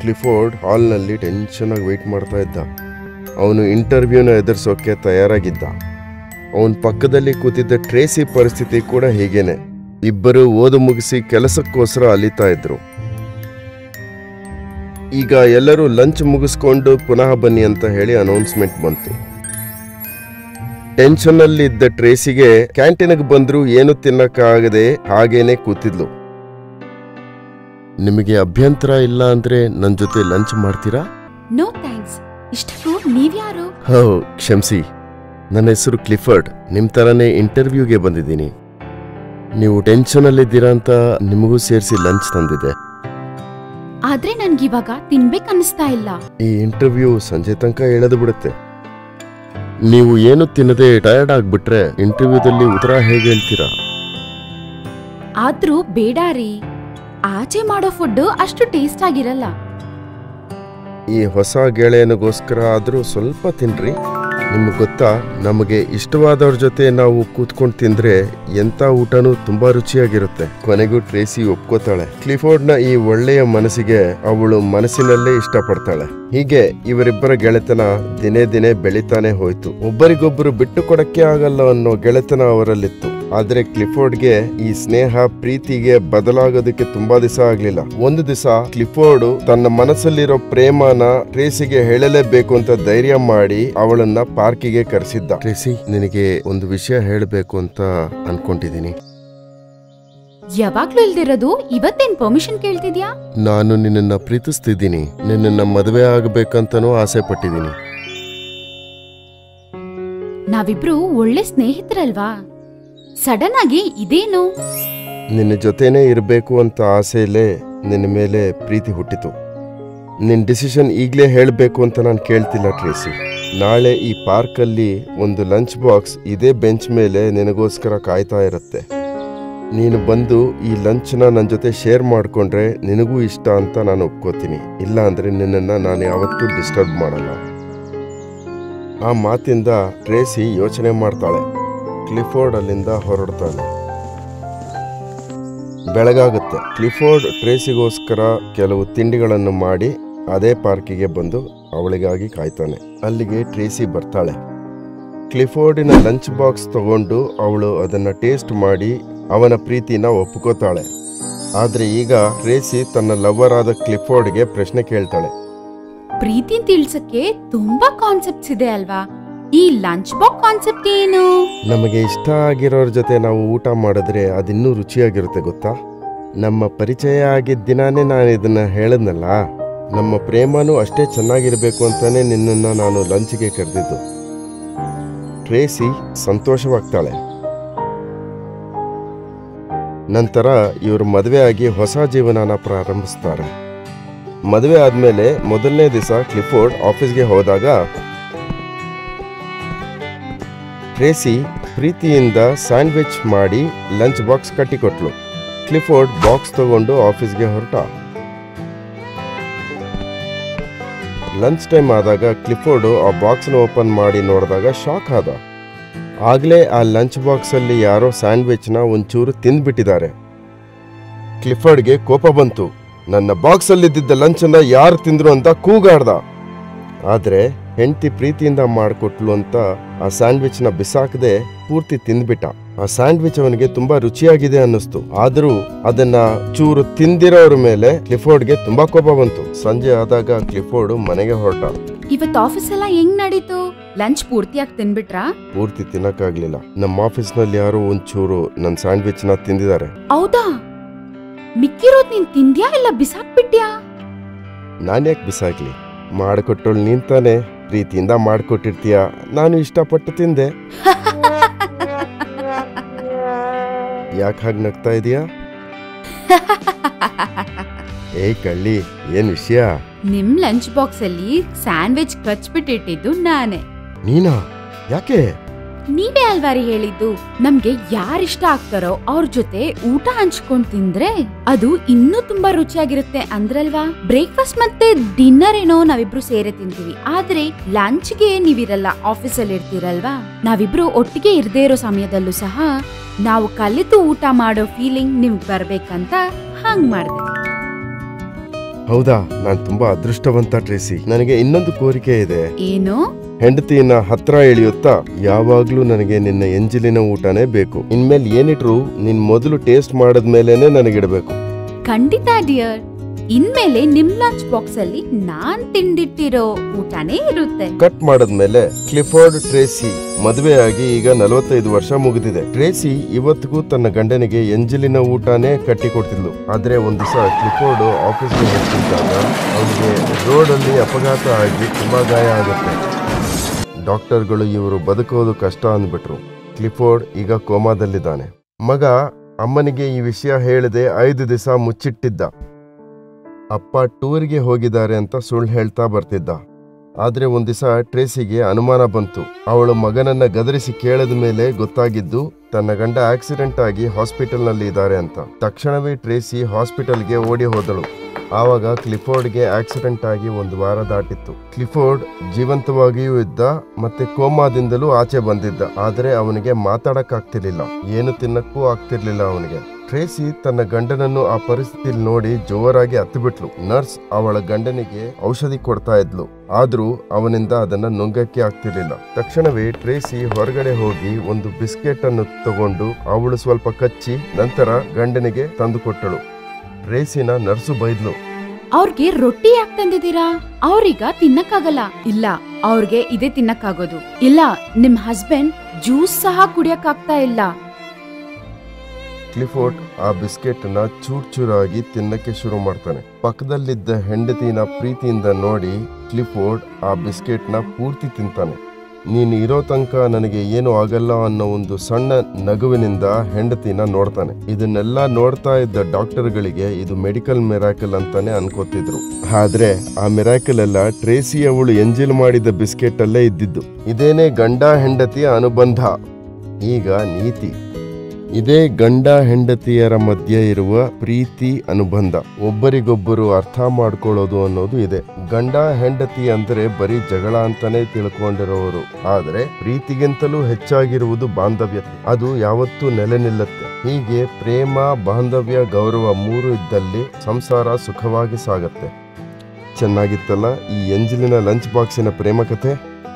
Clifford ಹಾಲ್ನಲ್ಲಿ tension ಆಗಿ weight ಮಾಡ್ತಾ ಇದ್ದ ಅವನು ಇಂಟರ್ವ್ಯೂನ ಎದುರಿಸೋಕೆ ತಯಾರಾಗಿದ್ದ ಅವನ ಪಕ್ಕದಲ್ಲಿ ಕೂತಿದ್ದ ಟ್ರೇಸಿ ಪರಿಸ್ಥಿತಿ ಕೂಡ ಹೀಗೇನೆ ಇಬ್ಬರು ಓದು ಮುಗಿಸಿ ಕೆಲಸಕ್ಕೋಸ್ಕರ ಅಲಿತಾ ಇದ್ರು ಈಗ ಎಲ್ಲರೂ ಲಂಚ್ ಮುಗಿಸ್ಕೊಂಡು ಪುನಃ ಬನ್ನಿ ಅಂತ ಹೇಳಿ ಅನೌನ್ಸ್ಮೆಂಟ್ ಬಂತು ಟೆನ್ಷನ್ ಅಲ್ಲಿ ಇದ್ದ ಟ್ರೇಸಿಗೆ ಕ್ಯಾಂಟೀನ್ಗೆ ಬಂದ್ರು ಏನು ತಿನ್ನಕ್ಕಾಗದೆ ಹಾಗೇನೆ ಕೂತಿದ್ಲು ನಿಮಗೆ ಅಭ್ಯಂತರ ಇಲ್ಲ ಅಂದ್ರೆ ನನ್ನ ಜೊತೆ ಲಂಚ್ ಮಾಡ್ತೀರಾ ನೋ ಥ್ಯಾಂಕ್ಸ್ ಇಷ್ಟಕ್ಕೂ ನೀವ್ಯಾರು ಹೋ ಕ್ಷಮಿಸಿ ನನ್ನ ಹೆಸರು ಕ್ಲಿಫರ್ಡ್ ನಿಮ್ ತರನೇ ಇಂಟರ್ವ್ಯೂಗೆ ಬಂದಿದ್ದೀನಿ ನೀವು ಟೆನ್ಷನ್ ಅಲ್ಲಿದ್ದೀರಾ ಅಂತ ನಿಮಗೂ ಸೇರಿಸಿ ಲಂಚ್ ತಂದಿದೆ ಆದ್ರೆ ನನ್ಗಿವಾಗ ತಿನ್ಬೇಕ್ ಅನಿಸ್ತಾ ಇಲ್ಲ ಈ ಇಂಟರ್ವ್ಯೂ ಸಂಜೆ ತನಕ ಹೇಳದು ಬಿಡುತ್ತೆ ನೀವು ಏನು ತಿನ್ನದೆ ಟಯರ್ಡ್ ಆಗ್ಬಿಟ್ರೆ ಇಂಟರ್ವ್ಯೂದಲ್ಲಿ ಉತ್ತರ ಹೇಗೆ ಹೇಳ್ತೀರಾ ಆದ್ರೂ ಬೇಡ ರೀ ಆಚೆ ಮಾಡೋ ಫುಡ್ ಅಷ್ಟು ಟೇಸ್ಟ್ ಆಗಿರಲ್ಲ ಈ ಹೊಸ ಗೆಳೆಯನಿಗೋಸ್ಕರ ಆದ್ರೂ ಸ್ವಲ್ಪ ತಿನ್ರಿ ನಿಮ್ಗೆ ಗೊತ್ತಾ ನಮಗೆ ಇಷ್ಟವಾದವ್ರ ಜೊತೆ ನಾವು ಕೂತ್ಕೊಂಡು ತಿಂದ್ರೆ ಎಂತ ಊಟನೂ ತುಂಬಾ ರುಚಿಯಾಗಿರುತ್ತೆ ಕೊನೆಗೂ ಟ್ರೇಸಿ ಒಪ್ಕೋತಾಳೆ ಕ್ಲಿಫೋರ್ಡ್ನ ಈ ಒಳ್ಳೆಯ ಮನಸ್ಸಿಗೆ ಅವಳು ಮನಸ್ಸಿನಲ್ಲೇ ಇಷ್ಟಪಡ್ತಾಳೆ ಹೀಗೆ ಇವರಿಬ್ಬರ ಗೆಳೆತನ ದಿನೇ ದಿನೇ ಬೆಳಿತಾನೆ ಹೋಯ್ತು ಒಬ್ಬರಿಗೊಬ್ಬರು ಬಿಟ್ಟು ಕೊಡಕ್ಕೆ ಆಗಲ್ಲ ಅನ್ನೋ ಗೆಳೆತನ ಅವರಲ್ಲಿತ್ತು ಆದ್ರೆ ಕ್ಲಿಫೋರ್ಡ್ಗೆ ಈ ಸ್ನೇಹ ಪ್ರೀತಿಗೆ ಬದಲಾಗೋದಕ್ಕೆ ತುಂಬಾ ದಿವಸ ಆಗ್ಲಿಲ್ಲ ಒಂದು ದಿವಸ ಕ್ಲಿಫೋರ್ಡ್ ತನ್ನ ಮನಸ್ಸಲ್ಲಿರೋ ಪ್ರೇಮನ ಟ್ರೇಸಿಗೆ ಹೇಳಲೇಬೇಕು ಅಂತ ಧೈರ್ಯ ಮಾಡಿ ಅವಳನ್ನ ಪಾರ್ಕಿಗೆ ಕರೆಸಿದ್ದ ಟ್ರೇಸಿ ನಿನಗೆ ಒಂದು ವಿಷಯ ಹೇಳಬೇಕು ಅಂತ ಅನ್ಕೊಂಡಿದೀನಿ ಯಾವಾಗ್ಲೂ ಇಲ್ದಿರೋದು ಇವತ್ತೇನ್ ಪರ್ಮಿಷನ್ ಕೇಳ್ತಿದ್ಯಾ ನಾನು ನಿನ್ನನ್ನ ಪ್ರೀತಿಸ್ತಿದ್ದೀನಿ ನಿನ್ನನ್ನ ಮದುವೆ ಆಗಬೇಕಂತನೂ ಆಸೆ ಪಟ್ಟಿದ್ದೀನಿ ನಾವಿಬ್ರು ಒಳ್ಳೆ ಸ್ನೇಹಿತರಲ್ವಾ ಸಡನ್ ಆಗಿ ಇದೇನು ನಿನ್ನ ಜೊತೆನೇ ಇರಬೇಕು ಅಂತ ಆಸೆಯಲ್ಲೇ ನಿನ್ನ ಮೇಲೆ ಪ್ರೀತಿ ಹುಟ್ಟಿತು ನಿನ್ನ ಡಿಸಿಷನ್ ಈಗಲೇ ಹೇಳಬೇಕು ಅಂತ ನಾನು ಕೇಳ್ತಿಲ್ಲ ಟ್ರೇಸಿ ನಾಳೆ ಈ ಪಾರ್ಕಲ್ಲಿ ಒಂದು ಲಂಚ್ ಬಾಕ್ಸ್ ಇದೇ ಬೆಂಚ್ ಮೇಲೆ ನಿನಗೋಸ್ಕರ ಕಾಯ್ತಾ ಇರುತ್ತೆ ನೀನು ಬಂದು ಈ ಲಂಚ್ನ ನನ್ನ ಜೊತೆ ಶೇರ್ ಮಾಡಿಕೊಂಡ್ರೆ ನಿನಗೂ ಇಷ್ಟ ಅಂತ ನಾನು ಒಪ್ಕೋತೀನಿ ಇಲ್ಲ ಅಂದರೆ ನಿನ್ನನ್ನು ನಾನು ಯಾವತ್ತೂ ಡಿಸ್ಟರ್ಬ್ ಮಾಡಲ್ಲ ಆ ಮಾತಿಂದ ಟ್ರೇಸಿ ಯೋಚನೆ ಮಾಡ್ತಾಳೆ ಕ್ಲಿಫೋರ್ಡ್ ಅಲ್ಲಿಂದ ಹೊರಡ್ತಾನೆ ಬೆಳಗಾಗುತ್ತೆ ಕ್ಲಿಫೋರ್ಡ್ ಟ್ರೇಸಿಗೋಸ್ಕರ ಕೆಲವು ತಿಂಡಿಗಳನ್ನು ಮಾಡಿ ಅದೇ ಪಾರ್ಕಿಗೆ ಬಂದು ಅವಳಿಗಾಗಿ ಕಾಯ್ತಾನೆ ಅಲ್ಲಿಗೆ ಟ್ರೇಸಿ ಬರ್ತಾಳೆ ಕ್ಲಿಫೋರ್ಡಿನ ಲಂಚ್ ಬಾಕ್ಸ್ ತಗೊಂಡು ಅವಳು ಅದನ್ನ ಟೇಸ್ಟ್ ಮಾಡಿ ಅವನ ಪ್ರೀತಿನ ಒಪ್ಕೋತಾಳೆ ಆದ್ರೆ ಈಗ ಟ್ರೇಸಿ ತನ್ನ ಲವರ್ ಆದ ಕ್ಲಿಫೋರ್ಡ್ಗೆ ಪ್ರಶ್ನೆ ಕೇಳ್ತಾಳೆ ಪ್ರೀತಿನ್ ತಿಳ್ಸಕ್ಕೆ ತುಂಬಾ ಕಾನ್ಸೆಪ್ಟ್ಸ್ ಇದೆ ಅಲ್ವಾ ಈ ಲಂಚ್ ಬಾಕ್ಸ್ ಕಾನ್ಸೆಪ್ಟ್ ಏನು ನಮಗೆ ಇಷ್ಟ ಆಗಿರೋರ ಜೊತೆ ನಾವು ಊಟ ಮಾಡಿದ್ರೆ ಅದಿನ್ನೂ ರುಚಿಯಾಗಿರುತ್ತೆ ಗೊತ್ತಾ ನಮ್ಮ ಪರಿಚಯ ಆಗಿದ್ದ ದಿನಾನೇ ನಾನು ಇದನ್ನ ಹೇಳದ್ನಲ್ಲ ನಮ್ಮ ಪ್ರೇಮನೂ ಅಷ್ಟೇ ಚೆನ್ನಾಗಿರ್ಬೇಕು ಅಂತಾನೆ ನಿನ್ನನ್ನು ನಾನು ಲಂಚ್ಗೆ ಕರೆದಿದ್ದು ಟ್ರೇಸಿ ಸಂತೋಷವಾಗ್ತಾಳೆ ನಂತರ ಇವರು ಮದುವೆ ಆಗಿ ಹೊಸ ಜೀವನನ ಪ್ರಾರಂಭಿಸ್ತಾರೆ ಮದುವೆ ಆದ್ಮೇಲೆ ಮೊದಲನೇ ದಿವಸ ಕ್ಲಿಫೋರ್ಡ್ ಆಫೀಸ್ಗೆ ಹೋದಾಗ ಟ್ರೇಸಿ ಪ್ರೀತಿಯಿಂದ ಸ್ಯಾಂಡ್ವಿಚ್ ಮಾಡಿ ಲಂಚ್ ಬಾಕ್ಸ್ ಕಟ್ಟಿಕೊಟ್ಲು ಕ್ಲಿಫೋರ್ಡ್ ಬಾಕ್ಸ್ ತಗೊಂಡು ಆಫೀಸ್ಗೆ ಹೊರಟ ಲಂಚ್ ಟೈಮ್ ಆದಾಗ ಕ್ಲಿಫೋರ್ಡು ಆ ಬಾಕ್ಸ್ನ ಓಪನ್ ಮಾಡಿ ನೋಡಿದಾಗ ಶಾಕ್ ಆದ ಆಗಲೇ ಆ ಲಂಚ್ ಬಾಕ್ಸಲ್ಲಿ ಯಾರೋ ಸ್ಯಾಂಡ್ವಿಚ್ನ ಒಂಚೂರು ತಿಂದ್ಬಿಟ್ಟಿದ್ದಾರೆ ಕ್ಲಿಫರ್ಡ್ಗೆ ಕೋಪ ಬಂತು ನನ್ನ ಬಾಕ್ಸಲ್ಲಿದ್ದ ಲಂಚನ್ನ ಯಾರು ತಿಂದ್ರು ಅಂತ ಕೂಗಾಡ್ದ ಆದ್ರೆ ಹೆಂಡತಿ ಪ್ರೀತಿಯಿಂದ ಮಾಡಿಕೊಟ್ಲು ಅಂತ ಆ ಸ್ಯಾಂಡ್ವಿಚ್ನ ಬಿಸಾಕದೆ ಪೂರ್ತಿ ತಿಂದ್ಬಿಟ್ಟ ಆ ಸ್ಯಾಂಡ್ವಿಚ್ ಅವನಿಗೆ ತುಂಬಾ ರುಚಿಯಾಗಿದೆ ಅನ್ನಿಸ್ತು ಆದ್ರೂ ಅದನ್ನ ಚೂರು ತಿಂದಿರೋರ ಮೇಲೆ ಕ್ಲಿಫೋರ್ಡ್ಗೆ ತುಂಬಾ ಕೋಪ ಬಂತು ಸಂಜೆ ಆದಾಗ ಕ್ಲಿಫೋರ್ಡ್ ಮನೆಗೆ ಹೊರಟ ಇವತ್ ಆಫೀಸ್ ಎಲ್ಲ ಹೆಂಗ್ ನಡೀತು ಲಂಚ್ ಪೂರ್ತಿಯಾಗಿ ತಿನ್ಬಿಟ್ರಾ ಪೂರ್ತಿ ತಿನ್ನಕ್ಕಾಗ್ಲಿಲ್ಲ ನಮ್ಮ ಆಫೀಸ್ನಲ್ಲಿ ಯಾರೋ ಒಂಚೂರು ನನ್ನ ಸ್ಯಾಂಡ್ವಿಚ್ನ ತಿಂದಿದ್ದಾರೆ ಹೌದಾ ಮಿಕ್ಕಿರೋದ್ ನೀನ್ ತಿಂದ್ಯಾ ಇಲ್ಲ ಬಿಸಾಕ್ಬಿಟ್ಯಾ ನಾನ್ಯಾಕೆ ಬಿಸಾಕ್ಲಿ ಮಾಡಿಕೊಟ್ಟಳು ನೀನ್ ತಾನೇ ಪ್ರೀತಿಯಿಂದ ಮಾಡಿಕೊಟ್ಟಿರ್ತೀಯ ನಾನು ಇಷ್ಟಪಟ್ಟು ತಿಂದೆ ಯಾಕೆ ಹಾಗೆ ನಗ್ತಾ ಇದೀಯಾ ಏಯ್ ಕಳ್ಳಿ ಏನ್ ವಿಷಯ ನಿಮ್ ಲಂಚ್ ಬಾಕ್ಸ್ ಅಲ್ಲಿ ಸ್ಯಾಂಡ್ವಿಚ್ ಕಚ್ಬಿಟ್ಟಿಟ್ಟಿದ್ದು ನಾನೇ ನೀನಾ ಯಾಕೆ ನೀವೇ ಅಲ್ವಾರಿ ಹೇಳಿದ್ದು ನಮ್ಗೆ ಯಾರಿಷ್ಟ ಆಗ್ತಾರೋ ಅವ್ರ ಜೊತೆ ಊಟ ಹಂಚ್ಕೊಂಡ್ ತಿಂದ್ರೆ ಅದು ಇನ್ನೂ ತುಂಬಾ ರುಚಿಯಾಗಿರುತ್ತೆ ಅಂದ್ರಲ್ವಾ ಬ್ರೇಕ್ಫಾಸ್ಟ್ ಮತ್ತೆ ಡಿನ್ನರ್ ಏನೋ ನಾವಿಬ್ರು ಸೇರೆ ತಿಂತೀವಿ ಆದ್ರೆ ಲಂಚ್ಗೆ ನೀವಿರಲ್ಲ ಆಫೀಸಲ್ಲಿ ಇರ್ತೀರಲ್ವಾ ನಾವಿಬ್ರು ಒಟ್ಟಿಗೆ ಇರದೇ ಇರೋ ಸಮಯದಲ್ಲೂ ಸಹ ನಾವು ಕಲಿತು ಊಟ ಮಾಡೋ ಫೀಲಿಂಗ್ ನಿಮ್ಗ್ ಬರ್ಬೇಕಂತ ಹಂಗ್ ಮಾಡ್ದೆ ಹೌದಾ ನಾನ್ ತುಂಬಾ ಅದೃಷ್ಟವಂತ ಟ್ರೇಸಿ ನನಗೆ ಇನ್ನೊಂದು ಕೋರಿಕೆ ಇದೆ ಏನು ಹೆಂಡತಿನ ಹತ್ರ ಎಳೆಯುತ್ತಾ ಯಾವಾಗ್ಲೂ ನನಗೆ ನಿನ್ನ ಎಂಜಿಲಿನ ಊಟನೇ ಬೇಕು ಇನ್ಮೇಲೆ ಏನಿಟ್ರು ನಿನ್ ಮೊದಲು ಟೇಸ್ಟ್ ಮಾಡದ್ಮೇಲೆನೆ ನನಗಿಡಬೇಕು ಖಂಡಿತ ಡಿಯರ್ ಇನ್ಮೇಲೆ ನಿಮ್ ಲಂಚ್ ಬಾಕ್ಸ್ ಅಲ್ಲಿ ನಾನ್ ತಿಂದಿಟ್ಟಿರೋ ಊಟನೇ ಇರುತ್ತೆ ಕಟ್ ಮಾಡದ್ಮೇಲೆ ಕ್ಲಿಫೋರ್ಡ್ ಟ್ರೇಸಿ ಮದುವೆಯಾಗಿ ಈಗ ನಲವತ್ತೈದು ವರ್ಷ ಮುಗಿದಿದೆ ಟ್ರೇಸಿ ಇವತ್ತಿಗೂ ತನ್ನ ಗಂಡನಿಗೆ ಎಂಜಲಿನ ಊಟನೇ ಕಟ್ಟಿ ಕೊಡ್ತಿದ್ಲು ಆದ್ರೆ ಒಂದ್ ದಿವಸ ಕ್ಲಿಫೋರ್ಡ್ ಆಫೀಸ್ಗೆ ಹೋಗ್ತಿದ್ದಾಗ ಅವನಿಗೆ ರೋಡ್ ಅಲ್ಲಿ ಅಪಘಾತ ಆಗಿ ತುಂಬಾ ಗಾಯ ಆಗುತ್ತೆ ಡಾಕ್ಟರ್ಗಳು ಇವರು ಬದುಕೋದು ಕಷ್ಟ ಅಂದ್ಬಿಟ್ರು ಕ್ಲಿಫೋರ್ಡ್ ಈಗ ಕೋಮಾದಲ್ಲಿದ್ದಾನೆ ಮಗ ಅಮ್ಮನಿಗೆ ಈ ವಿಷಯ ಹೇಳದೆ ಐದು ದಿವಸ ಮುಚ್ಚಿಟ್ಟಿದ್ದ ಅಪ್ಪ ಟೂರ್ಗೆ ಹೋಗಿದ್ದಾರೆ ಅಂತ ಸುಳ್ಳು ಹೇಳ್ತಾ ಬರ್ತಿದ್ದ ಆದ್ರೆ ಒಂದ್ ದಿವಸ ಟ್ರೇಸಿಗೆ ಅನುಮಾನ ಬಂತು ಅವಳು ಮಗನನ್ನ ಗದರಿಸಿ ಕೇಳಿದ ಮೇಲೆ ಗೊತ್ತಾಗಿದ್ದು ತನ್ನ ಗಂಡ ಆಕ್ಸಿಡೆಂಟ್ ಆಗಿ ಹಾಸ್ಪಿಟಲ್ನಲ್ಲಿ ಇದ್ದಾರೆ ಅಂತ ತಕ್ಷಣವೇ ಟ್ರೇಸಿ ಹಾಸ್ಪಿಟಲ್ಗೆ ಓಡಿ ಹೋದಳು ಆವಾಗ ಕ್ಲಿಫೋರ್ಡ್ಗೆ ಆಕ್ಸಿಡೆಂಟ್ ಆಗಿ ಒಂದು ವಾರ ದಾಟಿತ್ತು ಕ್ಲಿಫೋರ್ಡ್ ಜೀವಂತವಾಗಿಯೂ ಇದ್ದ ಮತ್ತೆ ಕೋಮಾದಿಂದಲೂ ಆಚೆ ಬಂದಿದ್ದ ಆದ್ರೆ ಅವನಿಗೆ ಮಾತಾಡಕ್ಕಾಗ್ತಿರ್ಲಿಲ್ಲ ಏನು ತಿನ್ನಕ್ಕೂ ಆಗ್ತಿರ್ಲಿಲ್ಲ ಅವನಿಗೆ ಟ್ರೇಸಿ ತನ್ನ ಗಂಡನನ್ನು ಆ ಪರಿಸ್ಥಿತಿಲಿ ನೋಡಿ ಜೋರಾಗಿ ಹತ್ತಿಬಿಟ್ಲು ನರ್ಸ್ ಅವಳ ಗಂಡನಿಗೆ ಔಷಧಿ ಕೊಡ್ತಾ ಇದ್ಲು ಆದ್ರೂ ಅವನಿಂದ ಅದನ್ನ ನುಂಗಕ್ಕೆ ಆಗ್ತಿರ್ಲಿಲ್ಲ ತಕ್ಷಣವೇ ಟ್ರೇಸಿ ಹೊರಗಡೆ ಹೋಗಿ ಒಂದು ಬಿಸ್ಕೆಟ್ ಅನ್ನು ತಗೊಂಡು ಅವಳು ಸ್ವಲ್ಪ ಕಚ್ಚಿ ನಂತರ ಗಂಡನಿಗೆ ತಂದು ಕೊಟ್ಟಳು ಟ್ರೇಸಿನ ನರ್ಸು ಬೈದ್ಲು ಅವ್ರಿಗೆ ರೊಟ್ಟಿ ಯಾಕೆ ತಂದಿದ್ದೀರಾ ಅವ್ರೀಗ ತಿನ್ನಕ್ಕಾಗಲ್ಲ ಇಲ್ಲ ಅವ್ರಿಗೆ ಇದೇ ತಿನ್ನಕ್ಕಾಗೋದು ಇಲ್ಲ ನಿಮ್ ಹಸ್ಬೆಂಡ್ ಜ್ಯೂಸ್ ಸಹ ಕುಡಿಯಕ್ಕಾಗ್ತಾ ಇಲ್ಲ ಕ್ಲಿಫೋರ್ಡ್ ಆ ಬಿಸ್ಕೆಟ್ ನ ಚೂರ್ ಚೂರಾಗಿ ತಿನ್ನಕ್ಕೆ ಶುರು ಮಾಡ್ತಾನೆ ಪಕ್ಕದಲ್ಲಿದ್ದ ಹೆಂಡತಿನ ಪ್ರೀತಿಯಿಂದ ನೋಡಿ ಕ್ಲಿಫೋರ್ಡ್ ಆ ಬಿಸ್ಕೆಟ್ ನ ಪೂರ್ತಿ ತಿಂತಾನೆ ನೀನು ಇರೋ ತನಕ ನನಗೆ ಏನು ಆಗಲ್ಲ ಅನ್ನೋ ಒಂದು ಸಣ್ಣ ನಗುವಿನಿಂದ ಹೆಂಡತಿನ ನೋಡ್ತಾನೆ ಇದನ್ನೆಲ್ಲ ನೋಡ್ತಾ ಇದ್ದ ಡಾಕ್ಟರ್ಗಳಿಗೆ ಇದು ಮೆಡಿಕಲ್ ಮಿರಾಕಲ್ ಅಂತಾನೆ ಅನ್ಕೋತಿದ್ರು ಆದ್ರೆ ಆ ಮಿರಾಕಲ್ ಎಲ್ಲ ಟ್ರೇಸಿ ಅವಳು ಎಂಜಿಲ್ ಮಾಡಿದ ಬಿಸ್ಕೆಟ್ ಅಲ್ಲೇ ಇದ್ದಿದ್ದು ಇದೇನೇ ಗಂಡ ಹೆಂಡತಿಯ ಅನುಬಂಧ ಈಗ ನೀತಿ ಇದೇ ಗಂಡ ಹೆಂಡತಿಯರ ಮಧ್ಯೆ ಇರುವ ಪ್ರೀತಿ ಅನುಬಂಧ ಒಬ್ಬರಿಗೊಬ್ಬರು ಅರ್ಥ ಮಾಡ್ಕೊಳ್ಳೋದು ಅನ್ನೋದು ಇದೆ ಗಂಡ ಹೆಂಡತಿ ಅಂದ್ರೆ ಬರೀ ಜಗಳ ಅಂತಾನೆ ತಿಳ್ಕೊಂಡಿರೋರು ಆದ್ರೆ ಪ್ರೀತಿಗಿಂತಲೂ ಹೆಚ್ಚಾಗಿರುವುದು ಬಾಂಧವ್ಯತೆ ಅದು ಯಾವತ್ತೂ ನೆಲೆ ನಿಲ್ಲುತ್ತೆ ಹೀಗೆ ಪ್ರೇಮ ಬಾಂಧವ್ಯ ಗೌರವ ಮೂರು ಇದ್ದಲ್ಲಿ ಸಂಸಾರ ಸುಖವಾಗಿ ಸಾಗತ್ತೆ ಚೆನ್ನಾಗಿತ್ತಲ್ಲ ಈ ಎಂಜಿಲಿನ ಲಂಚ್ ಬಾಕ್ಸಿನ ಪ್ರೇಮ ಕಥೆ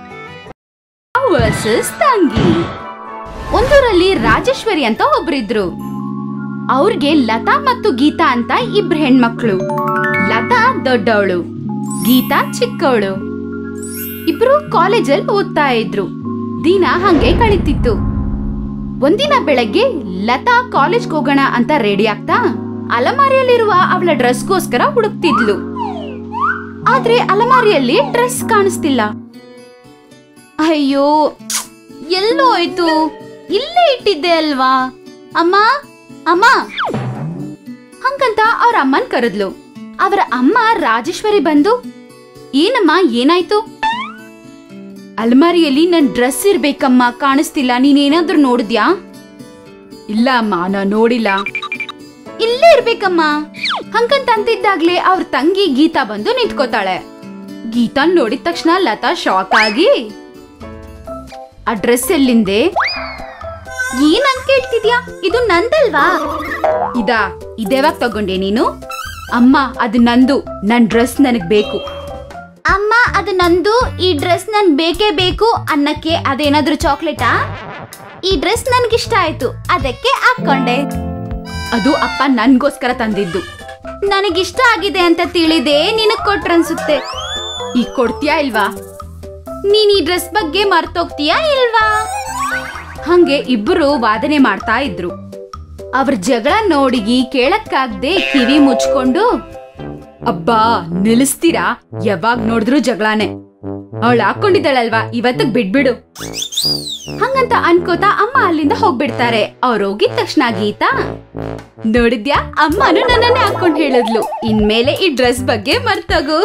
ವರ್ಸಸ್ ತಂಗಿ ಒಂದೂರಲ್ಲಿ ರಾಜೇಶ್ವರಿ ಅಂತ ಒಬ್ರಿದ್ರು ಅವ್ರಿಗೆ ಲತಾ ಮತ್ತು ಗೀತಾ ಅಂತ ಇಬ್ರು ಹೆಣ್ಮಕ್ಳು ಲತಾ ದೊಡ್ಡವಳು ಗೀತಾ ಚಿಕ್ಕವಳು ಇಬ್ರು ಕಾಲೇಜಲ್ಲಿ ಓದ್ತಾ ಇದ್ರು ದಿನ ಹಂಗೆ ಕಳೀತಿತ್ತು ಒಂದಿನ ಬೆಳಗ್ಗೆ ಲತಾ ಕಾಲೇಜ್ಗೆ ಹೋಗೋಣ ಅಂತ ರೆಡಿ ಆಗ್ತಾ ಅಲಮಾರಿಯಲ್ಲಿರುವ ಅವಳ ಡ್ರೆಸ್ಗೋಸ್ಕರ ಹುಡುಕ್ತಿದ್ಲು ಆದ್ರೆ ಅಲಮಾರಿಯಲ್ಲಿ ಡ್ರೆಸ್ ಕಾಣಿಸ್ತಿಲ್ಲ ಅಯ್ಯೋ ಎಲ್ಲೋ ಹೋಯ್ತು ಇಲ್ಲೇ ಇಟ್ಟಿದ್ದೆ ಅಲ್ವಾ ಅಮ್ಮ ಅಮ್ಮ ಹಂಗಂತ ಅವ್ರ ಅಮ್ಮನ್ ಕರೆದ್ಲು ಅವರ ಅಮ್ಮ ರಾಜೇಶ್ವರಿ ಬಂದು ಏನಮ್ಮ ಏನಾಯ್ತು ಅಲ್ಮಾರಿಯಲ್ಲಿ ನನ್ ಡ್ರೆಸ್ ಇರ್ಬೇಕಮ್ಮ ಕಾಣಿಸ್ತಿಲ್ಲ ನೀನೇನಾದ್ರೂ ನೋಡಿದ್ಯಾ ಇಲ್ಲ ಅಮ್ಮ ನಾ ನೋಡಿಲ್ಲ ಇಲ್ಲೇ ಇರ್ಬೇಕಮ್ಮ ಹಂಗಂತ ಅಂತಿದ್ದಾಗ್ಲೇ ಅವ್ರ ತಂಗಿ ಗೀತಾ ಬಂದು ನಿಂತ್ಕೋತಾಳೆ ಗೀತಾ ನೋಡಿದ ತಕ್ಷಣ ಲತಾ ಶಾಕ್ ಆಗಿ ಆ ಡ್ರೆಸ್ ಎಲ್ಲಿಂದೆ ಏನಂತ ಕೇಳ್ತಿದ್ಯಾ ಇದು ನಂದಲ್ವಾ ಇದಾ ಇದೆವಾಗ ತಗೊಂಡೆ ನೀನು ಅಮ್ಮ ಅದು ನಂದು ನನ್ ಡ್ರೆಸ್ ನನಗ್ ಬೇಕು ಅಮ್ಮ ಅದು ನಂದು ಈ ಡ್ರೆಸ್ ನನ್ ಬೇಕೇ ಬೇಕು ಅನ್ನಕ್ಕೆ ಅದೇನಾದ್ರೂ ಚಾಕ್ಲೇಟಾ ಈ ಡ್ರೆಸ್ ನನ್ಗಿಷ್ಟ ಆಯ್ತು ಅದಕ್ಕೆ ಹಾಕೊಂಡೆ ಅದು ಅಪ್ಪ ನನ್ಗೋಸ್ಕರ ತಂದಿದ್ದು ನನಗಿಷ್ಟ ಆಗಿದೆ ಅಂತ ತಿಳಿದೆ ನಿನಗ್ ಕೊಟ್ರನ್ಸುತ್ತೆ ಈಗ ಕೊಡ್ತೀಯಾ ಇಲ್ವಾ ನೀನ್ ಈ ಡ್ರೆಸ್ ಬಗ್ಗೆ ಮರ್ತೋಗ್ತೀಯಾ ಇಲ್ವಾ ಹಂಗೆ ಇಬ್ಬರು ವಾದನೆ ಮಾಡ್ತಾ ಇದ್ರು ಅವ್ರ ಜಗಳ ನೋಡಿ ಕೇಳಕ್ಕಾಗ್ದೆ ಕಿವಿ ಮುಚ್ಕೊಂಡು ಅಬ್ಬಾ ನಿಲ್ಲಿಸ್ತೀರಾ ಯಾವಾಗ ನೋಡಿದ್ರು ಜಗಳಾನೆ ಅವಳು ಹಾಕೊಂಡಿದ್ದಾಳಲ್ವಾ ಇವತ್ತಿಗ್ ಬಿಡ್ಬಿಡು ಹಂಗಂತ ಅನ್ಕೋತಾ ಅಮ್ಮ ಅಲ್ಲಿಂದ ಹೋಗ್ಬಿಡ್ತಾರೆ ಅವ್ರು ಹೋಗಿದ ತಕ್ಷಣ ಗೀತಾ ನೋಡಿದ್ಯಾ ಅಮ್ಮನು ನನ್ನನ್ನೇ ಹಾಕೊಂಡ್ ಹೇಳಿದ್ಲು ಇನ್ಮೇಲೆ ಈ ಡ್ರೆಸ್ ಬಗ್ಗೆ ಮರ್ತೋಗು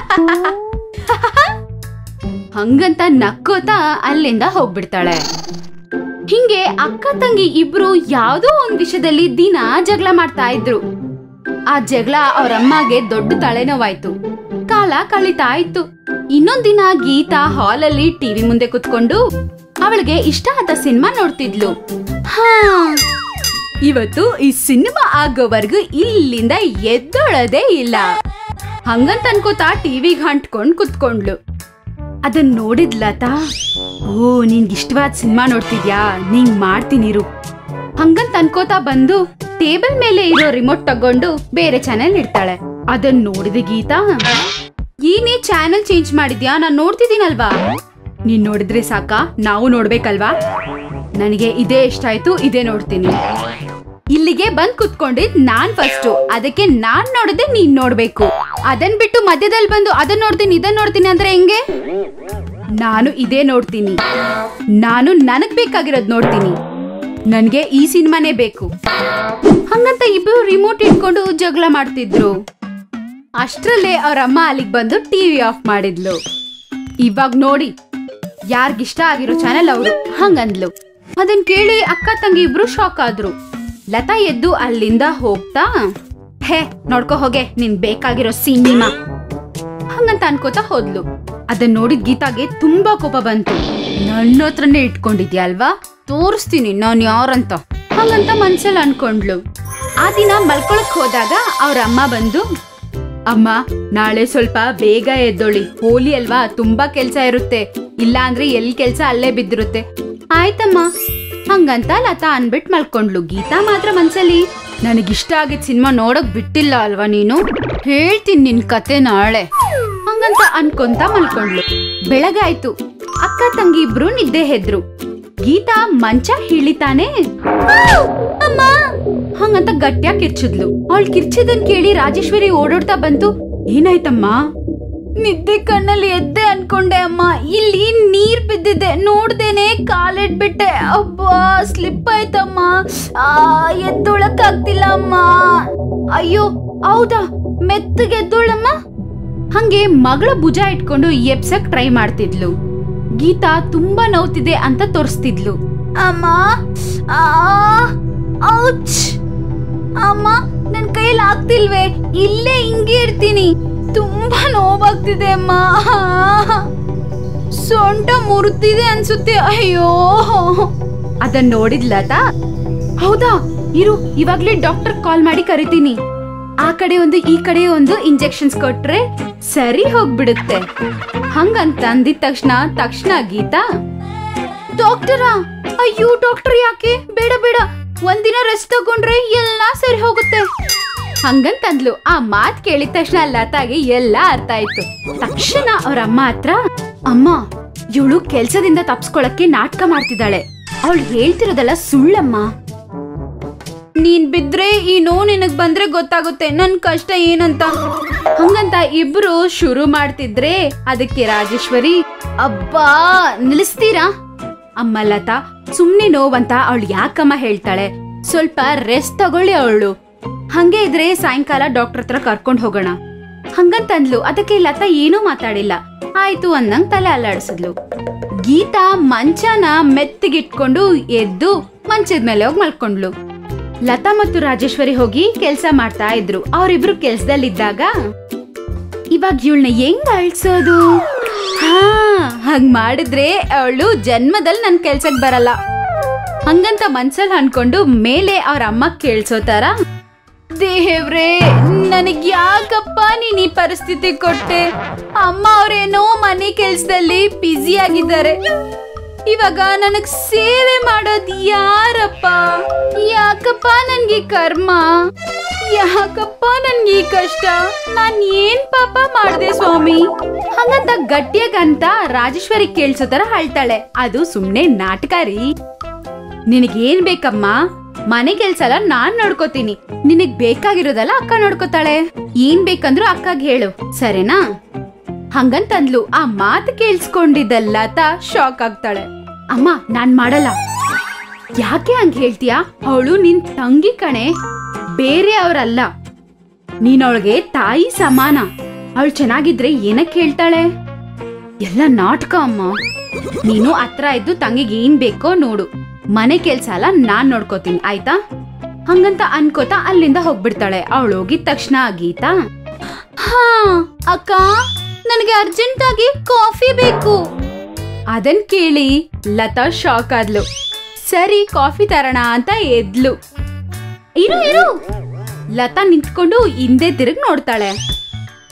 ಹಂಗಂತ ನಕ್ಕೋತಾ ಅಲ್ಲಿಂದ ಹೋಗ್ಬಿಡ್ತಾಳೆ ಹಿಂಗೆ ಅಕ್ಕ ತಂಗಿ ಇಬ್ರು ಯಾವ್ದೋ ಒಂದ್ ವಿಷಯದಲ್ಲಿ ದಿನ ಜಗಳ ಮಾಡ್ತಾ ಇದ್ರು ಆ ಜಗಳ ಅವ್ರಮ್ಮಗೆ ದೊಡ್ಡ ತಲೆನೋವಾಯ್ತು ಕಾಲ ಕಳೀತಾ ಇತ್ತು ಇನ್ನೊಂದ್ ದಿನ ಗೀತಾ ಹಾಲಲ್ಲಿ ಟಿವಿ ಮುಂದೆ ಕುತ್ಕೊಂಡು ಅವಳಿಗೆ ಇಷ್ಟ ಆದ ಸಿನಿಮಾ ನೋಡ್ತಿದ್ಲು ಹಾ ಇವತ್ತು ಈ ಸಿನಿಮಾ ಆಗೋವರೆಗೂ ಇಲ್ಲಿಂದ ಎದ್ದೊಳದೇ ಇಲ್ಲ ಹಂಗಂತ ಅನ್ಕೋತಾ ಟಿವಿಗ್ ಅಂಟ್ಕೊಂಡ್ ಕುತ್ಕೊಂಡ್ಲು ಅದನ್ ನೋಡಿದ್ ಲತಾ ಓ ನಿನ್ಗೆ ಇಷ್ಟವಾದ ಸಿನಿಮಾ ನೋಡ್ತಿದ್ಯಾ ನಿಂಗ್ ಮಾಡ್ತೀನಿರು ಹಂಗಂತ ಅನ್ಕೋತಾ ಬಂದು ಟೇಬಲ್ ಮೇಲೆ ಇರೋ ರಿಮೋಟ್ ತಗೊಂಡು ಬೇರೆ ಚಾನೆಲ್ ಇಡ್ತಾಳೆ ಅದನ್ ನೋಡಿದ ಗೀತಾ ಏನೇ ಚಾನೆಲ್ ಚೇಂಜ್ ಮಾಡಿದ್ಯಾ ನಾನ್ ನೋಡ್ತಿದ್ದೀನಲ್ವಾ ನೀನ್ ನೋಡಿದ್ರೆ ಸಾಕಾ ನಾವು ನೋಡ್ಬೇಕಲ್ವಾ ನನಗೆ ಇದೇ ಇಷ್ಟ ಆಯ್ತು ಇದೇ ನೋಡ್ತೀನಿ ಇಲ್ಲಿಗೆ ಬಂದ್ ಕುತ್ಕೊಂಡಿದ್ ನಾನ್ ಫಸ್ಟ್ ಅದಕ್ಕೆ ನಾನ್ ನೋಡದೆ ನೀನ್ ನೋಡ್ಬೇಕು ಅದನ್ ಬಿಟ್ಟು ಮಧ್ಯದಲ್ಲಿ ಬಂದು ಅದನ್ ನೋಡ್ತೀನಿ ಇದನ್ ನೋಡ್ತೀನಿ ಅಂದ್ರೆ ಹೆಂಗೆ ನಾನು ಇದೇ ನೋಡ್ತೀನಿ ನಾನು ನನಗ್ ಬೇಕಾಗಿರೋದ್ ನೋಡ್ತೀನಿ ನನ್ಗೆ ಈ ಸಿನಿಮಾನೇ ಬೇಕು ಹಂಗಂತ ಇಬ್ರು ರಿಮೋಟ್ ಇಟ್ಕೊಂಡು ಜಗಳ ಮಾಡ್ತಿದ್ರು ಅಷ್ಟ್ರಲ್ಲೇ ಅವ್ರ ಅಮ್ಮ ಅಲ್ಲಿಗ್ ಬಂದು ಟಿವಿ ಆಫ್ ಮಾಡಿದ್ಲು ಇವಾಗ ನೋಡಿ ಯಾರ್ಗಿಷ್ಟ ಆಗಿರೋ ಚಾನೆಲ್ ಅವರು ಹಂಗಂದ್ಲು ಅದನ್ ಕೇಳಿ ಅಕ್ಕ ತಂಗಿ ಇಬ್ರು ಶಾಕ್ ಆದ್ರು ಲತಾ ಎದ್ದು ಅಲ್ಲಿಂದ ಹೋಗ್ತಾ ಹೇ ನೋಡ್ಕೋ ಹೋಗೆ ನಿನ್ ಬೇಕಾಗಿರೋ ಸಿನಿಮಾ ಹಂಗಂತ ಅನ್ಕೋತಾ ಹೋದ್ಲು ಅದನ್ ನೋಡಿದ್ ಗೀತಾಗೆ ತುಂಬಾ ಕೋಪ ಬಂತು ನನ್ನ ಹತ್ರನೇ ಇಟ್ಕೊಂಡಿದ್ಯಾ ಅಲ್ವಾ ತೋರಿಸ್ತೀನಿ ನಾನ್ ಯಾರಂತ ಹಂಗಂತ ಮನ್ಸಲ್ಲಿ ಅನ್ಕೊಂಡ್ಲು ಆ ದಿನ ಮಲ್ಕೊಳಕ್ ಹೋದಾಗ ಅವ್ರ ಅಮ್ಮ ಬಂದು ಅಮ್ಮ ನಾಳೆ ಸ್ವಲ್ಪ ಬೇಗ ಎದ್ದೊಳಿ ಹೋಲಿ ಅಲ್ವಾ ತುಂಬಾ ಕೆಲ್ಸ ಇರುತ್ತೆ ಇಲ್ಲ ಅಂದ್ರೆ ಎಲ್ಲಿ ಕೆಲ್ಸ ಅಲ್ಲೇ ಬಿದ್ದಿರುತ್ತೆ ಆಯ್ತಮ್ಮ ಹಂಗಂತ ಲತಾ ಅನ್ಬಿಟ್ ಮಲ್ಕೊಂಡ್ಲು ಗೀತಾ ಮಾತ್ರ ಮನ್ಸಲ್ಲಿ ನನಗಿಷ್ಟ ಆಗಿದ್ ಸಿನಿಮಾ ನೋಡಕ್ ಬಿಟ್ಟಿಲ್ಲ ಅಲ್ವಾ ನೀನು ಹೇಳ್ತೀನಿ ನಿನ್ ಕತೆ ನಾಳೆ ಹಂಗಂತ ಅನ್ಕೊಂತ ಮಲ್ಕೊಂಡ್ಲು ಬೆಳಗಾಯ್ತು ಅಕ್ಕ ತಂಗಿ ಇಬ್ರು ನಿದ್ದೆ ಹೆದ್ರು ಗೀತಾ ಮಂಚ ಹಿಳಿತಾನೆ ಅಮ್ಮ ಹಂಗಂತ ಗಟ್ಟಿಯಾಗಿ ಕಿರ್ಚಿದ್ಲು ಅವಳು ಕಿರ್ಚಿದನ್ ಕೇಳಿ ರಾಜೇಶ್ವರಿ ಓಡೋಡ್ತಾ ಬಂತು ಏನಾಯ್ತಮ್ಮ ನಿದ್ದೆ ಕಣ್ಣಲ್ಲಿ ಎದ್ದೆ ಅನ್ಕೊಂಡೆ ಅಮ್ಮ ಇಲ್ಲಿ ನೀರ್ ಬಿದ್ದಿದೆ ನೋಡ್ದೇನೆ ಕಾಲಿಟ್ಬಿಟ್ಟೆ ಅಬ್ಬಾ ಸ್ಲಿಪ್ ಆಯ್ತಮ್ಮ ಆ ಎದ್ದೊಳಕ್ ಆಗ್ತಿಲ್ಲ ಅಮ್ಮ ಅಯ್ಯೋ ಹೌದಾ ಮೆತ್ತಗೆ ಎದ್ದೋಳಮ್ಮ ಹಂಗೆ ಮಗಳ ಭುಜ ಇಟ್ಕೊಂಡು ಎಪ್ಸಕ್ ಟ್ರೈ ಮಾಡ್ತಿದ್ಲು ಗೀತಾ ತುಂಬಾ ನೋವ್ತಿದೆ ಅಂತ ತೋರಿಸ್ತಿದ್ಲು ಅಮ್ಮ ಆ ಔಚ್ ಅಮ್ಮ ನನ್ ಕೈಯಲ್ಲಿ ಆಗ್ತಿಲ್ವೇ ಇಲ್ಲೇ ಹಿಂಗೆ ಇರ್ತೀನಿ ತುಂಬಾ ನೋವಾಗ್ತಿದೆ ಅಮ್ಮ ಸೊಂಟ ಮುರಿದಿದೆ ಅನ್ಸುತ್ತೆ ಅಯ್ಯೋ ಅದನ್ನ ನೋಡಿದ್ ಲತಾ ಹೌದಾ ಇರು ಇವಾಗ್ಲೇ ಡಾಕ್ಟರ್ ಕಾಲ್ ಮಾಡಿ ಕರಿತೀನಿ ಆ ಕಡೆ ಒಂದು ಈ ಕಡೆ ಒಂದು ಇಂಜೆಕ್ಷನ್ಸ್ ಕೊಟ್ರೆ ಸರಿ ಹೋಗ್ಬಿಡುತ್ತೆ ಹಂಗಂತ ಅಂದಿದ ತಕ್ಷಣ ತಕ್ಷಣ ಗೀತಾ ಡಾಕ್ಟರಾ ಅಯ್ಯೋ ಡಾಕ್ಟರ್ ಯಾಕೆ ಬೇಡ ಬೇಡ ಒಂದಿನ ರೆಸ್ಟ್ ತಗೊಂಡ್ರೆ ಎಲ್ಲಾ ಸರಿ ಹೋಗುತ್ತೆ ಹಂಗಂತಂದ್ಲು ಆ ಮಾತ್ ಕೇಳಿದ ತಕ್ಷಣ ಲತಾಗೆ ಎಲ್ಲ ಅರ್ಥ ಆಯ್ತು ತಕ್ಷಣ ಅವ್ರ ಅಮ್ಮ ಹತ್ರ ಅಮ್ಮ ಇವಳು ಕೆಲ್ಸದಿಂದ ತಪ್ಸ್ಕೊಳಕ್ಕೆ ನಾಟಕ ಮಾಡ್ತಿದ್ದಾಳೆ ಅವಳು ಹೇಳ್ತಿರೋದೆಲ್ಲ ಸುಳ್ಳಮ್ಮ ನೀನ್ ಬಿದ್ರೆ ಈ ನೋವು ನಿನಗ್ ಬಂದ್ರೆ ಗೊತ್ತಾಗುತ್ತೆ ನನ್ ಕಷ್ಟ ಏನಂತ ಹಂಗಂತ ಇಬ್ರು ಶುರು ಮಾಡ್ತಿದ್ರೆ ಅದಕ್ಕೆ ರಾಜೇಶ್ವರಿ ಅಬ್ಬಾ ನಿಲ್ಲಿಸ್ತೀರಾ ಅಮ್ಮ ಲತಾ ಸುಮ್ನೆ ನೋವಂತ ಅವಳು ಯಾಕಮ್ಮ ಹೇಳ್ತಾಳೆ ಸ್ವಲ್ಪ ರೆಸ್ಟ್ ತಗೊಳ್ಳಿ ಅವಳು ಹಂಗೆ ಇದ್ರೆ ಸಾಯಂಕಾಲ ಡಾಕ್ಟರ್ ಹತ್ರ ಕರ್ಕೊಂಡ್ ಹೋಗೋಣ ಹಂಗಂತಂದ್ಲು ಅದಕ್ಕೆ ಲತಾ ಏನೂ ಮಾತಾಡಿಲ್ಲ ಆಯ್ತು ಅಂದಂಗ್ ತಲೆ ಅಲ್ಲಾಡಿಸಿದ್ಲು ಗೀತಾ ಮಂಚನ ಮೆತ್ತಿಗಿಟ್ಕೊಂಡು ಎದ್ದು ಮಂಚದ ಮೇಲೆ ಹೋಗಿ ಮಲ್ಕೊಂಡ್ಲು ಲತಾ ಮತ್ತು ರಾಜೇಶ್ವರಿ ಹೋಗಿ ಕೆಲ್ಸ ಮಾಡ್ತಾ ಇದ್ರು ಅವರಿಬ್ರು ಕೆಲ್ಸದಲ್ಲಿದ್ದಾಗ ಇವಾಗ ಇವಳನ್ನ ಹೆಂಗ್ ಅಳ್ಸೋದು ಹಾ ಹಂಗ್ ಮಾಡಿದ್ರೆ ಅವಳು ಜನ್ಮದಲ್ಲಿ ನನ್ ಕೆಲ್ಸಕ್ ಬರಲ್ಲ ಹಂಗಂತ ಮನ್ಸಲ್ಲಿ ಅನ್ಕೊಂಡು ಮೇಲೆ ಅವ್ರ ಅಮ್ಮ ಕೇಳ್ಸೋ ತರ ದೇವ್ರೇ ನನಗ್ ಯಾಕಪ್ಪ ನೀನ್ ಈ ಪರಿಸ್ಥಿತಿ ಕೊಟ್ಟೆ ಅಮ್ಮ ಅವ್ರೇನೋ ಮನೆ ಕೆಲ್ಸದಲ್ಲಿ ಬ್ಯುಸಿ ಆಗಿದ್ದಾರೆ ಇವಾಗ ನನಗ್ ಸೇವೆ ಮಾಡೋದ್ ಯಾರಪ್ಪ ಯಾಕಪ್ಪ ನನ್ಗೆ ಈ ಕರ್ಮ ಯಾಕಪ್ಪ ನನ್ಗೆ ಈ ಕಷ್ಟ ನಾನ್ ಏನ್ ಪಾಪ ಮಾಡ್ದೆ ಸ್ವಾಮಿ ಹಂಗಂತ ಗಟ್ಟಿಯಾಗಂತ ರಾಜೇಶ್ವರಿ ಕೇಳ್ಸೋ ತರ ಹೇಳ್ತಾಳೆ ಅದು ಸುಮ್ನೆ ನಾಟಕ ರೀ ನಿನಗೇನ್ ಬೇಕಮ್ಮ ಮನೆ ಕೆಲ್ಸ ಎಲ್ಲ ನಾನ್ ನೋಡ್ಕೋತೀನಿ ನಿನಗ್ ಬೇಕಾಗಿರೋದಲ್ಲ ಅಕ್ಕ ನೋಡ್ಕೋತಾಳೆ ಏನ್ ಬೇಕಂದ್ರು ಅಕ್ಕಗ್ ಹೇಳು ಸರಿನಾ ಹಂಗಂತಂದ್ಲು ಆ ಮಾತು ಕೇಳಿಸ್ಕೊಂಡಿದ್ದಲ್ಲ ತಾ ಶಾಕ್ ಆಗ್ತಾಳೆ ಅಮ್ಮ ನಾನ್ ಮಾಡಲ್ಲ ಯಾಕೆ ಹಂಗ್ ಹೇಳ್ತೀಯಾ ಅವಳು ನಿನ್ ತಂಗಿ ಕಣೆ ಬೇರೆ ಅವ್ರಲ್ಲ ನೀನ್ ಅವಳಿಗೆ ತಾಯಿ ಸಮಾನ ಅವಳು ಚೆನ್ನಾಗಿದ್ರೆ ಏನಕ್ ಹೇಳ್ತಾಳೆ ಎಲ್ಲ ನಾಟಕ ಅಮ್ಮ ನೀನು ಹತ್ರ ಇದ್ದು ತಂಗಿಗೆ ಏನ್ ಬೇಕೋ ನೋಡು ಮನೆ ಕೆಲ್ಸ ಎಲ್ಲ ನಾನ್ ನೋಡ್ಕೋತೀನಿ ಆಯ್ತಾ ಹಂಗಂತ ಅನ್ಕೋತಾ ಅಲ್ಲಿಂದ ಹೋಗ್ಬಿಡ್ತಾಳೆ ಅವಳು ಹೋಗಿದ ತಕ್ಷಣ ಗೀತಾ ಹಾ ಅಕ್ಕ ನನಗೆ ಅರ್ಜೆಂಟ್ ಆಗಿ ಕಾಫಿ ಬೇಕು ಅದನ್ ಕೇಳಿ ಲತಾ ಶಾಕ್ ಆದ್ಲು ಸರಿ ಕಾಫಿ ತರೋಣ ಅಂತ ಎದ್ಲು ಇರು ಇರು ಲತಾ ನಿಂತ್ಕೊಂಡು ಹಿಂದೆ ತಿರುಗ್ ನೋಡ್ತಾಳೆ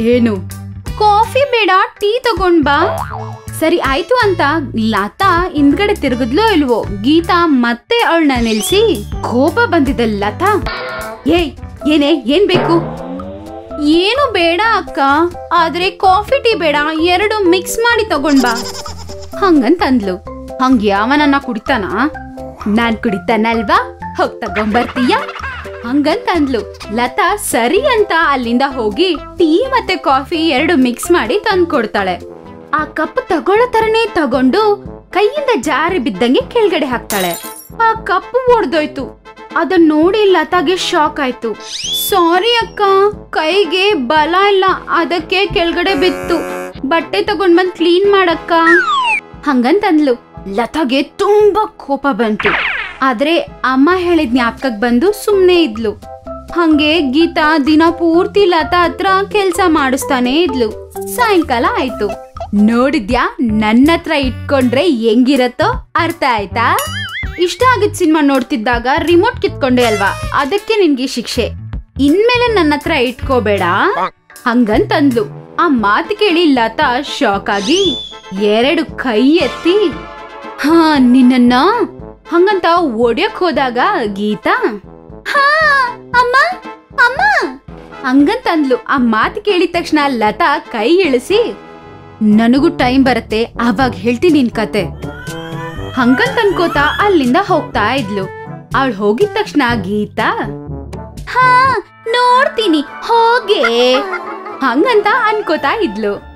ಏನು ಕಾಫಿ ಬೇಡ ಟೀ ತಗೊಂಡ್ ಬಾ ಸರಿ ಆಯ್ತು ಅಂತ ಲತಾ ಹಿಂದ್ಗಡೆ ತಿರುಗಿದ್ಲೋ ಇಲ್ವೋ ಗೀತಾ ಮತ್ತೆ ಅವಳನ್ನ ನಿಲ್ಸಿ ಕೋಪ ಬಂದಿದೆ ಲತಾ ಏಯ್ ಏನೇ ಏನ್ ಬೇಕು ಏನು ಬೇಡ ಅಕ್ಕ ಆದ್ರೆ ಕಾಫಿ ಟೀ ಬೇಡ ಎರಡು ಮಿಕ್ಸ್ ಮಾಡಿ ತಗೊಂಡ್ ಬಾ ಹಂಗಂತ ಅಂದ್ಲು ಹಂಗ ಯಾವನನ್ನ ಕುಡಿತಾನ ನಾನ್ ಕುಡಿತಾನಲ್ವಾ ಹೋಗ್ ತಗೊಂಬರ್ತೀಯ ಹಂಗಂತ ಅಂದ್ಲು ಲತಾ ಸರಿ ಅಂತ ಅಲ್ಲಿಂದ ಹೋಗಿ ಟೀ ಮತ್ತೆ ಕಾಫಿ ಎರಡು ಮಿಕ್ಸ್ ಮಾಡಿ ತಂದ್ ಕೊಡ್ತಾಳೆ ಆ ಕಪ್ ತಗೊಳ್ಳೋ ತರನೇ ತಗೊಂಡು ಕೈಯಿಂದ ಜಾರಿ ಬಿದ್ದಂಗೆ ಕೆಳಗಡೆ ಹಾಕ್ತಾಳೆ ಆ ಕಪ್ ಒಡ್ದೋಯ್ತು ಅದನ್ನ ನೋಡಿ ಲತಾಗೆ ಶಾಕ್ ಆಯ್ತು ಸಾರಿ ಅಕ್ಕ ಕೈಗೆ ಬಲ ಇಲ್ಲ ಅದಕ್ಕೆ ಕೆಳಗಡೆ ಬಿತ್ತು ಬಟ್ಟೆ ತಗೊಂಡ್ ಬಂದ್ ಕ್ಲೀನ್ ಮಾಡಕ್ಕ ಹಂಗಂತಂದ್ಲು ಲತಾಗೆ ತುಂಬಾ ಕೋಪ ಬಂತು ಆದ್ರೆ ಅಮ್ಮ ಹೇಳಿದ್ ಜ್ಞಾಪಕಕ್ ಬಂದು ಸುಮ್ನೆ ಇದ್ಲು ಹಂಗೆ ಗೀತಾ ದಿನ ಪೂರ್ತಿ ಲತಾ ಹತ್ರ ಕೆಲ್ಸ ಮಾಡಿಸ್ತಾನೆ ಇದ್ಲು ಸಾಯಂಕಾಲ ಆಯ್ತು ನೋಡಿದ್ಯಾ ನನ್ನ ಹತ್ರ ಇಟ್ಕೊಂಡ್ರೆ ಹೆಂಗಿರತ್ತೋ ಅರ್ಥ ಆಯ್ತಾ ಇಷ್ಟ ಆಗಿದ್ ಸಿನಿಮಾ ನೋಡ್ತಿದ್ದಾಗ ರಿಮೋಟ್ ಕಿತ್ಕೊಂಡೆ ಅಲ್ವಾ ಅದಕ್ಕೆ ನಿನ್ಗೆ ಶಿಕ್ಷೆ ಇನ್ಮೇಲೆ ನನ್ನ ಹತ್ರ ಇಟ್ಕೋಬೇಡ ಹಂಗಂತಂದ್ಲು ಆ ಮಾತು ಕೇಳಿ ಲತಾ ಶಾಕ್ ಆಗಿ ಎರಡು ಕೈ ಎತ್ತಿ ಹಾ ನಿನ್ನನ್ನ ಹಂಗಂತ ಒಡ್ಯಕ್ ಹೋದಾಗ ಗೀತಾ ಹಾ ಅಮ್ಮ ಅಮ್ಮ ಹಂಗಂತಂದ್ಲು ಆ ಮಾತು ಕೇಳಿದ ತಕ್ಷಣ ಲತಾ ಕೈ ಇಳಿಸಿ ನನಗೂ ಟೈಮ್ ಬರುತ್ತೆ ಅವಾಗ ಹೇಳ್ತೀನಿ ನಿನ್ ಕತೆ ಹಂಗಂತ ಅನ್ಕೋತ ಅಲ್ಲಿಂದ ಹೋಗ್ತಾ ಇದ್ಲು ಅವಳು ಹೋಗಿದ ತಕ್ಷಣ ಗೀತಾ ಹಾ ನೋಡ್ತೀನಿ ಹೋಗೆ ಹಂಗಂತ ಅನ್ಕೋತಾ ಇದ್ಲು